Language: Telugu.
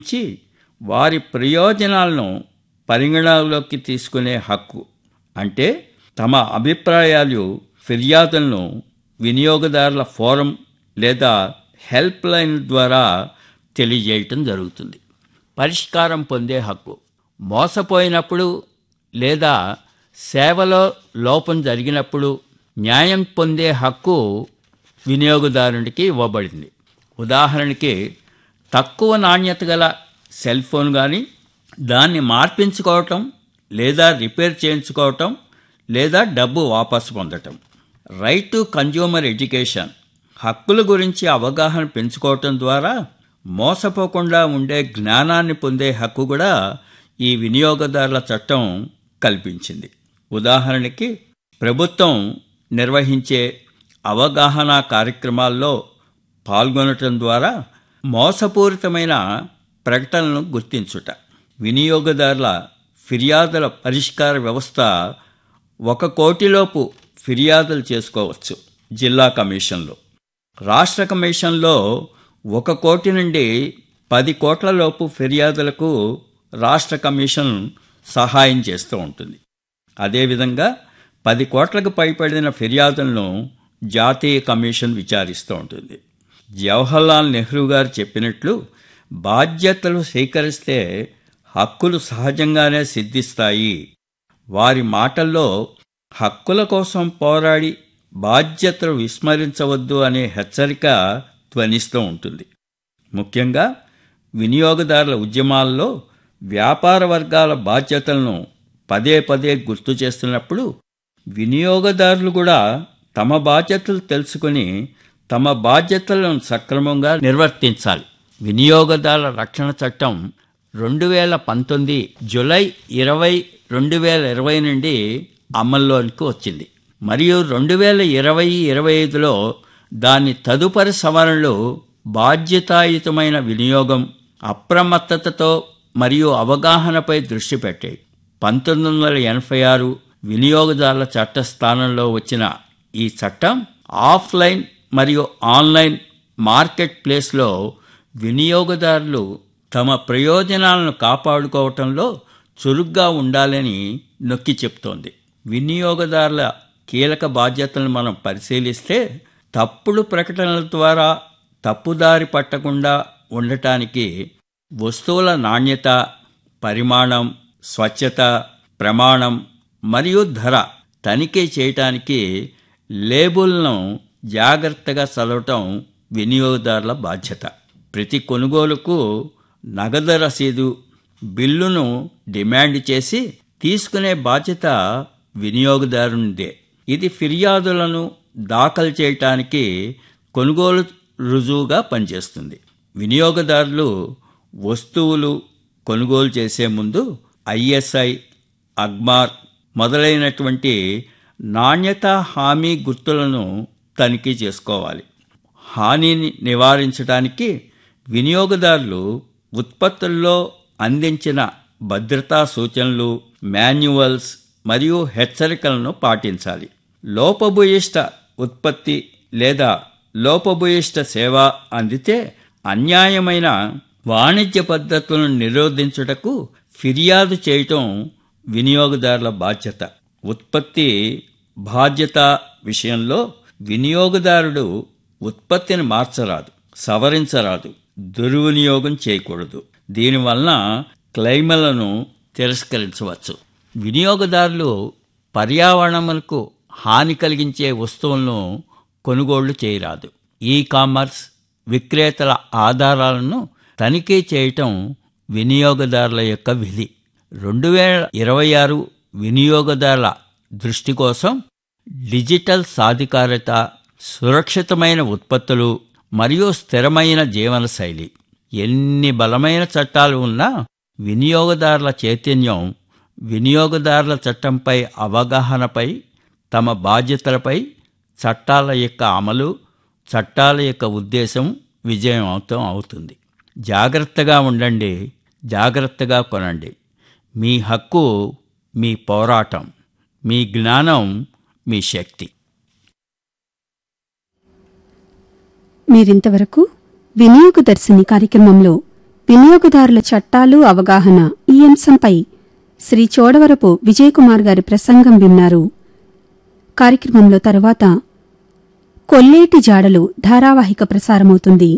ఇచ్చి వారి ప్రయోజనాలను పరిగణలోకి తీసుకునే హక్కు అంటే తమ అభిప్రాయాలు ఫిర్యాదులను వినియోగదారుల ఫోరం లేదా హెల్ప్ లైన్ ద్వారా తెలియజేయటం జరుగుతుంది పరిష్కారం పొందే హక్కు మోసపోయినప్పుడు లేదా సేవలో లోపం జరిగినప్పుడు న్యాయం పొందే హక్కు వినియోగదారునికి ఇవ్వబడింది ఉదాహరణకి తక్కువ నాణ్యత గల సెల్ ఫోన్ కానీ దాన్ని మార్పించుకోవటం లేదా రిపేర్ చేయించుకోవటం లేదా డబ్బు వాపసు పొందటం రైట్ టు కన్జ్యూమర్ ఎడ్యుకేషన్ హక్కుల గురించి అవగాహన పెంచుకోవటం ద్వారా మోసపోకుండా ఉండే జ్ఞానాన్ని పొందే హక్కు కూడా ఈ వినియోగదారుల చట్టం కల్పించింది ఉదాహరణకి ప్రభుత్వం నిర్వహించే అవగాహన కార్యక్రమాల్లో పాల్గొనటం ద్వారా మోసపూరితమైన ప్రకటనలను గుర్తించుట వినియోగదారుల ఫిర్యాదుల పరిష్కార వ్యవస్థ ఒక కోటిలోపు ఫిర్యాదులు చేసుకోవచ్చు జిల్లా కమిషన్లో రాష్ట్ర కమిషన్లో ఒక కోటి నుండి పది కోట్లలోపు ఫిర్యాదులకు రాష్ట్ర కమిషన్ సహాయం చేస్తూ ఉంటుంది అదేవిధంగా పది కోట్లకు పైపడిన ఫిర్యాదులను జాతీయ కమిషన్ విచారిస్తూ ఉంటుంది జవహర్లాల్ నెహ్రూ గారు చెప్పినట్లు బాధ్యతలు స్వీకరిస్తే హక్కులు సహజంగానే సిద్ధిస్తాయి వారి మాటల్లో హక్కుల కోసం పోరాడి బాధ్యతలు విస్మరించవద్దు అనే హెచ్చరిక ధ్వనిస్తూ ఉంటుంది ముఖ్యంగా వినియోగదారుల ఉద్యమాల్లో వ్యాపార వర్గాల బాధ్యతలను పదే పదే గుర్తు చేస్తున్నప్పుడు వినియోగదారులు కూడా తమ బాధ్యతలు తెలుసుకుని తమ బాధ్యతలను సక్రమంగా నిర్వర్తించాలి వినియోగదారుల రక్షణ చట్టం రెండు వేల పంతొమ్మిది జులై ఇరవై రెండు వేల ఇరవై నుండి అమల్లోనికి వచ్చింది మరియు రెండు వేల ఇరవై ఇరవై ఐదులో దాని తదుపరి సవరణలు బాధ్యతాయుతమైన వినియోగం అప్రమత్తతతో మరియు అవగాహనపై దృష్టి పెట్టాయి పంతొమ్మిది వందల ఎనభై ఆరు వినియోగదారుల చట్ట స్థానంలో వచ్చిన ఈ చట్టం ఆఫ్లైన్ మరియు ఆన్లైన్ మార్కెట్ ప్లేస్లో వినియోగదారులు తమ ప్రయోజనాలను కాపాడుకోవటంలో చురుగ్గా ఉండాలని నొక్కి చెప్తోంది వినియోగదారుల కీలక బాధ్యతలను మనం పరిశీలిస్తే తప్పుడు ప్రకటనల ద్వారా తప్పుదారి పట్టకుండా ఉండటానికి వస్తువుల నాణ్యత పరిమాణం స్వచ్ఛత ప్రమాణం మరియు ధర తనిఖీ చేయటానికి లేబుల్ను జాగ్రత్తగా చదవటం వినియోగదారుల బాధ్యత ప్రతి కొనుగోలుకు నగదు రసీదు బిల్లును డిమాండ్ చేసి తీసుకునే బాధ్యత వినియోగదారునిదే ఇది ఫిర్యాదులను దాఖలు చేయటానికి కొనుగోలు రుజువుగా పనిచేస్తుంది వినియోగదారులు వస్తువులు కొనుగోలు చేసే ముందు ఐఎస్ఐ అగ్మార్ మొదలైనటువంటి నాణ్యత హామీ గుర్తులను తనిఖీ చేసుకోవాలి హానిని నివారించడానికి వినియోగదారులు ఉత్పత్తుల్లో అందించిన భద్రతా సూచనలు మాన్యువల్స్ మరియు హెచ్చరికలను పాటించాలి లోపభూయిష్ట ఉత్పత్తి లేదా లోపభూయిష్ట సేవ అందితే అన్యాయమైన వాణిజ్య పద్ధతులను నిరోధించుటకు ఫిర్యాదు చేయటం వినియోగదారుల బాధ్యత ఉత్పత్తి బాధ్యత విషయంలో వినియోగదారుడు ఉత్పత్తిని మార్చరాదు సవరించరాదు దుర్వినియోగం చేయకూడదు దీనివలన క్లెయిమ్లను తిరస్కరించవచ్చు వినియోగదారులు పర్యావరణములకు హాని కలిగించే వస్తువులను కొనుగోళ్లు చేయరాదు ఈ కామర్స్ విక్రేతల ఆధారాలను తనిఖీ చేయటం వినియోగదారుల యొక్క విధి రెండు వేల ఇరవై ఆరు వినియోగదారుల దృష్టి కోసం డిజిటల్ సాధికారత సురక్షితమైన ఉత్పత్తులు మరియు స్థిరమైన జీవనశైలి ఎన్ని బలమైన చట్టాలు ఉన్నా వినియోగదారుల చైతన్యం వినియోగదారుల చట్టంపై అవగాహనపై తమ బాధ్యతలపై చట్టాల యొక్క అమలు చట్టాల యొక్క ఉద్దేశం విజయవంతం అవుతుంది జాగ్రత్తగా ఉండండి జాగ్రత్తగా కొనండి మీ హక్కు మీ పోరాటం మీ జ్ఞానం మీ శక్తి మీరింతవరకు వినియోగదర్శిని కార్యక్రమంలో వినియోగదారుల చట్టాలు అవగాహన ఈ అంశంపై శ్రీ చోడవరపు విజయకుమార్ గారి ప్రసంగం విన్నారు కార్యక్రమంలో తరువాత కొల్లేటి జాడలు ధారావాహిక ప్రసారమవుతుంది